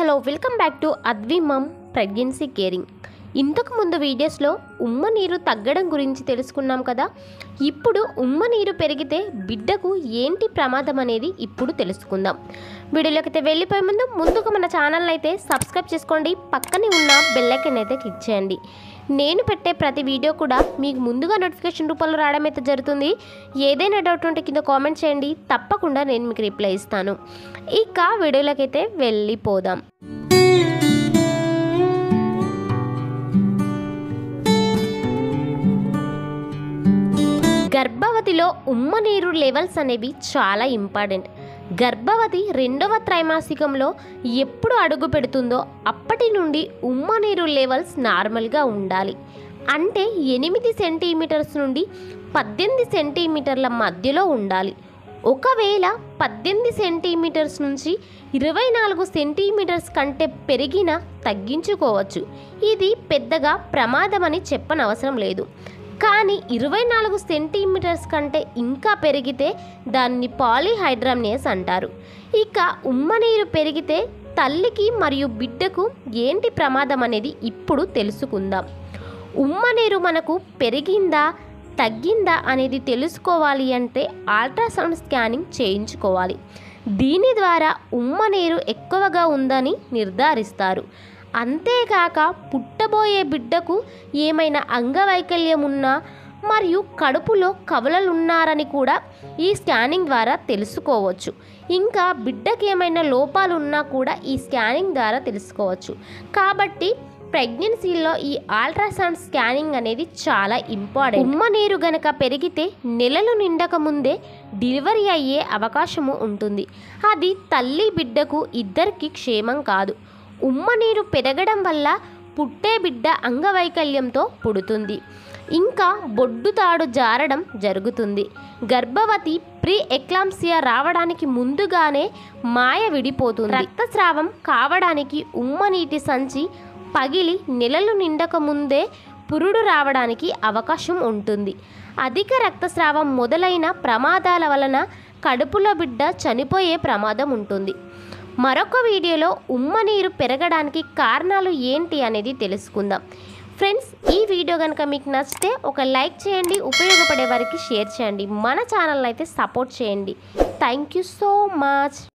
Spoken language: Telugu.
hello welcome back to Advi mom pregnancy caring ఇంతకు ముందు వీడియోస్లో ఉమ్మ నీరు తగ్గడం గురించి తెలుసుకున్నాం కదా ఇప్పుడు ఉమ్మ నీరు పెరిగితే బిడ్డకు ఏంటి ప్రమాదం అనేది ఇప్పుడు తెలుసుకుందాం వీడియోలోకి అయితే వెళ్ళిపోయే ముందు ముందుగా మన ఛానల్ అయితే సబ్స్క్రైబ్ చేసుకోండి పక్కనే ఉన్న బెల్ ఐకాన్ అయితే క్లిక్ చేయండి నేను పెట్టే ప్రతి వీడియో కూడా మీకు ముందుగా నోటిఫికేషన్ రూపంలో రావడం అయితే జరుగుతుంది ఏదైనా డౌట్ ఉంటే కింద కామెంట్ చేయండి తప్పకుండా నేను మీకు రిప్లై ఇస్తాను ఇక వీడియోలోకి అయితే వెళ్ళిపోదాం గర్భవతిలో ఉమ్మ నీరు లెవెల్స్ అనేవి చాలా ఇంపార్టెంట్ గర్భవతి రెండవ త్రైమాసికంలో ఎప్పుడు అడుగు పెడుతుందో అప్పటి నుండి ఉమ్మ నీరు లెవెల్స్ నార్మల్గా ఉండాలి అంటే ఎనిమిది సెంటీమీటర్స్ నుండి పద్దెనిమిది సెంటీమీటర్ల మధ్యలో ఉండాలి ఒకవేళ పద్దెనిమిది సెంటీమీటర్స్ నుంచి ఇరవై నాలుగు సెంటీమీటర్స్ కంటే పెరిగినా తగ్గించుకోవచ్చు ఇది పెద్దగా ప్రమాదమని చెప్పనవసరం లేదు కానీ ఇరవై నాలుగు సెంటీమీటర్స్ కంటే ఇంకా పెరిగితే దాన్ని పాలిహైడ్రామ్నియస్ అంటారు ఇక ఉమ్మ నీరు పెరిగితే తల్లికి మరియు బిడ్డకు ఏంటి ప్రమాదం అనేది ఇప్పుడు తెలుసుకుందాం ఉమ్మ నీరు మనకు పెరిగిందా తగ్గిందా అనేది తెలుసుకోవాలి అంటే అల్ట్రాసౌండ్ స్కానింగ్ చేయించుకోవాలి దీని ద్వారా ఉమ్మ నీరు ఎక్కువగా ఉందని నిర్ధారిస్తారు అంతేకాక పుట్టబోయే బిడ్డకు ఏమైనా అంగవైకల్యం ఉన్నా మరియు కడుపులో కవలలున్నారని కూడా ఈ స్కానింగ్ ద్వారా తెలుసుకోవచ్చు ఇంకా బిడ్డకి ఏమైనా లోపాలు ఉన్నా కూడా ఈ స్కానింగ్ ద్వారా తెలుసుకోవచ్చు కాబట్టి ప్రెగ్నెన్సీలో ఈ అల్ట్రాసౌండ్ స్కానింగ్ అనేది చాలా ఇంపార్టెంట్ ఉమ్మ నీరు గనక పెరిగితే నెలలు నిండక ముందే డెలివరీ అయ్యే అవకాశము ఉంటుంది అది తల్లి బిడ్డకు ఇద్దరికి క్షేమం కాదు ఉమ్మ నీరు పెరగడం వల్ల పుట్టే బిడ్డ అంగవైకల్యంతో పుడుతుంది ఇంకా బొడ్డు తాడు జారడం జరుగుతుంది గర్భవతి ప్రీ ఎక్లాంసియా రావడానికి ముందుగానే మాయ విడిపోతుంది రక్తస్రావం కావడానికి ఉమ్మ నీటి సంచి పగిలి నెలలు నిండక ముందే పురుడు రావడానికి అవకాశం ఉంటుంది అధిక రక్తస్రావం మొదలైన ప్రమాదాల వలన కడుపులో బిడ్డ చనిపోయే ప్రమాదం ఉంటుంది మరొక వీడియోలో ఉమ్మ నీరు పెరగడానికి కారణాలు ఏంటి అనేది తెలుసుకుందాం ఫ్రెండ్స్ ఈ వీడియో కనుక మీకు నచ్చితే ఒక లైక్ చేయండి ఉపయోగపడే వారికి షేర్ చేయండి మన ఛానల్ అయితే సపోర్ట్ చేయండి థ్యాంక్ యూ సో మచ్